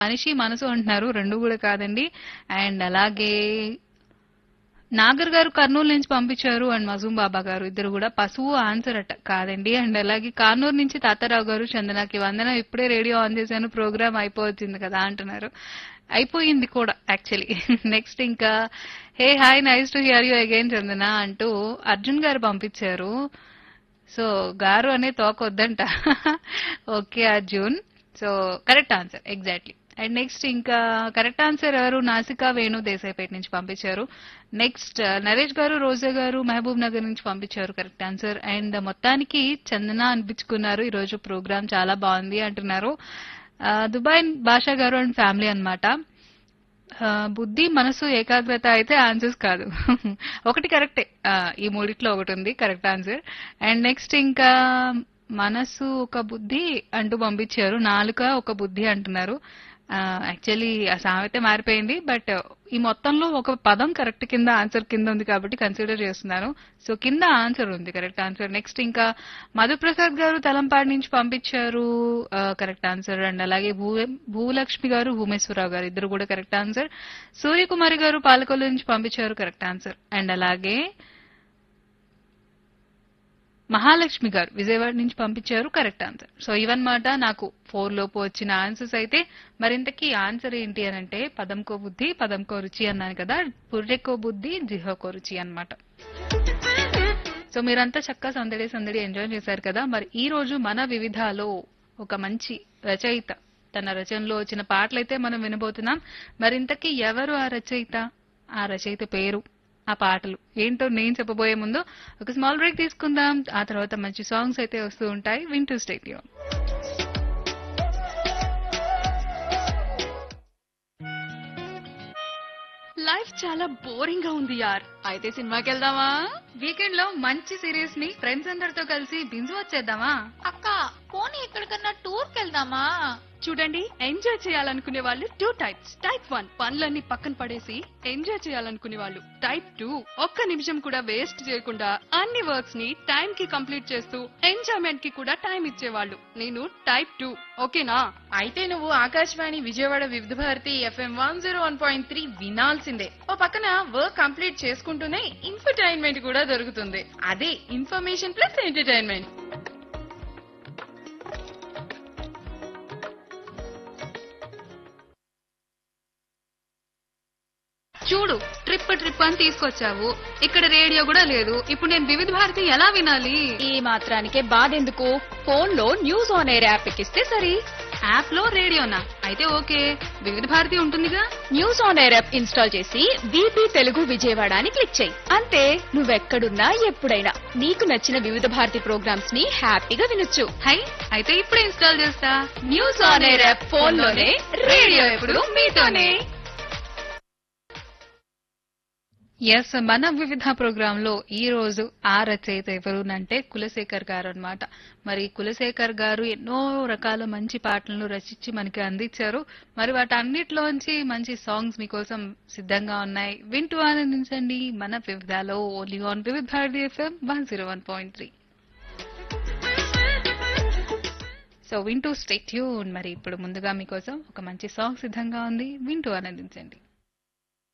మనిషి మనసు అంటున్నారు రెండు కూడా కాదండి అండ్ అలాగే నాగర్ గారు కర్నూలు నుంచి పంపించారు అండ్ మజూం బాబా గారు ఇద్దరు కూడా పశువు ఆన్సర్ అట కాదండి అండ్ అలాగే కానూరు నుంచి తాతారావు గారు చందనాకి వందన ఇప్పుడే రేడియో ఆన్ చేశాను ప్రోగ్రామ్ అయిపోతుంది కదా అంటున్నారు అయిపోయింది కూడా యాక్చువల్లీ నెక్స్ట్ ఇంకా hey hi nice to hear you again Chandana అంటూ అర్జున్ గారు పంపించారు సో గారు అనే తోక వద్దంట okay Arjun so correct answer exactly and next ఇంకా కరెక్ట్ ఆన్సర్ ఎవరు నాసికా వేణు దేశాయిపేట నుంచి పంపించారు నెక్స్ట్ నరేష్ గారు రోజా గారు మహబూబ్ నగర్ నుంచి పంపించారు కరెక్ట్ ఆన్సర్ అండ్ మొత్తానికి చందన అనిపించుకున్నారు ఈ రోజు ప్రోగ్రామ్ చాలా బాగుంది అంటున్నారు ఆ, దుబాయ్ భాషా గారు అండ్ ఫ్యామిలీ అన్నమాట ఆ, బుద్ధి మనసు ఏకాగ్రత అయితే ఆన్సర్స్ కాదు ఒకటి కరెక్టే ఆ, ఈ మూడిట్లో ఒకటి ఉంది కరెక్ట్ ఆన్సర్ అండ్ నెక్స్ట్ ఇంకా మనసు ఒక బుద్ధి అంటూ పంపించారు నాలుక ఒక బుద్ధి అంటున్నారు యాక్చువల్లీ ఆ సామెత మారిపోయింది బట్ ఈ మొత్తంలో ఒక పదం కరెక్ట్ కింద ఆన్సర్ కింద ఉంది కాబట్టి కన్సిడర్ చేస్తున్నాను సో కింద ఆన్సర్ ఉంది కరెక్ట్ ఆన్సర్ నెక్స్ట్ ఇంకా మధుప్రసాద్ గారు తలంపాడు నుంచి పంపించారు కరెక్ట్ ఆన్సర్ అండ్ అలాగే భూ భూలక్ష్మి గారు భూమేశ్వరరావు గారు ఇద్దరు కూడా కరెక్ట్ ఆన్సర్ సూర్యకుమారి గారు పాలకొల్లు నుంచి పంపించారు కరెక్ట్ ఆన్సర్ అండ్ అలాగే మహాలక్ష్మి గారు విజయవాడ నుంచి పంపించారు కరెక్ట్ ఆన్సర్ సో ఇవన్నమాట నాకు ఫోర్ లోపు వచ్చిన ఆన్సర్స్ అయితే మరింతకి ఆన్సర్ ఏంటి అని అంటే పదంకో బుద్ధి పదంకో రుచి అన్నాను కదా పుర్రెకో బుద్ధి జిహోకో రుచి అన్నమాట సో మీరంతా చక్కగా సందడి సందడి ఎంజాయ్ చేశారు కదా మరి ఈ రోజు మన వివిధాలో ఒక మంచి రచయిత తన రచనలో వచ్చిన పాటలైతే మనం వినబోతున్నాం మరింతకి ఎవరు ఆ రచయిత ఆ రచయిత పేరు ఆ పాటలు ఏంటో నేను చెప్పబోయే ముందు ఒక స్మాల్ బ్రేక్ తీసుకుందాం ఆ తర్వాత మంచి సాంగ్స్ అయితే వస్తూ ఉంటాయి వింటూ స్టేడియం లైఫ్ చాలా బోరింగ్ గా ఉంది యార్ అయితే సినిమాకి వెళ్దామా వీకెండ్ లో మంచి సిరీస్ ని ఫ్రెండ్స్ అందరితో కలిసి బింజు వచ్చేద్దామా అక్క పోనీ ఎక్కడికన్నా టూర్ కెళ్దామా చూడండి ఎంజాయ్ చేయాలనుకునే వాళ్ళు టూ టైప్స్ టైప్ వన్ పనులన్నీ పక్కన పడేసి ఎంజాయ్ చేయాలనుకునే వాళ్ళు టైప్ టూ ఒక్క నిమిషం కూడా వేస్ట్ చేయకుండా అన్ని వర్క్స్ ని టైం కి కంప్లీట్ చేస్తూ ఎంజాయ్మెంట్ కి కూడా టైం ఇచ్చేవాళ్ళు నేను టైప్ టూ ఓకేనా అయితే నువ్వు Akashvani Vijayawada Vividh Bharati FM one zero one point three వినాల్సిందే ఓ పక్కన వర్క్ కంప్లీట్ చేసుకుంటూనే ఇన్ఫర్టైన్మెంట్ కూడా దొరుకుతుంది అదే ఇన్ఫర్మేషన్ ప్లస్ ఎంటర్టైన్మెంట్ చూడు ట్రిప్ ట్రిప్ అని తీసుకొచ్చావు ఇక్కడ రేడియో కూడా లేదు ఇప్పుడు నేను వివిధ భారతి ఎలా వినాలి ఈ మాత్రానికే బాధెందుకు ఫోన్ లో న్యూస్ ఆన్ ఎయిర్ యాప్ ఎక్కిస్తే సరి యాప్ లో రేడియోనా అయితే ఓకే వివిధ భారతి ఉంటుందిగా news on air app install చేసి బీపీ తెలుగు విజయవాడ అని క్లిక్ చేయి అంతే నువ్వెక్కడున్నా ఎప్పుడైనా నీకు నచ్చిన వివిధ భారతి ప్రోగ్రామ్స్ ని హ్యాపీగా వినొచ్చు హై అయితే ఇప్పుడే ఇన్స్టాల్ చేస్తా news on air app phone లోనే రేడియో ఎప్పుడు మీతోనే ఎస్ మన వివిధ ప్రోగ్రామ్ లో ఈ రోజు ఆ రచయిత ఎవరు అంటే కులశేఖర్ గారు అన్నమాట మరి కులశేఖర్ గారు ఎన్నో రకాల మంచి పాటలను రచించి మనకి అందించారు మరి వాటన్నిటిలోంచి మంచి సాంగ్స్ మీకోసం సిద్ధంగా ఉన్నాయి వింటూ ఆనందించండి మన వివిధలో only on Vividh Bharati FM one zero one point three so వింటూ స్టేట్యూన్ మరి ఇప్పుడు ముందుగా మీకోసం ఒక మంచి సాంగ్ సిద్ధంగా ఉంది వింటూ ఆనందించండి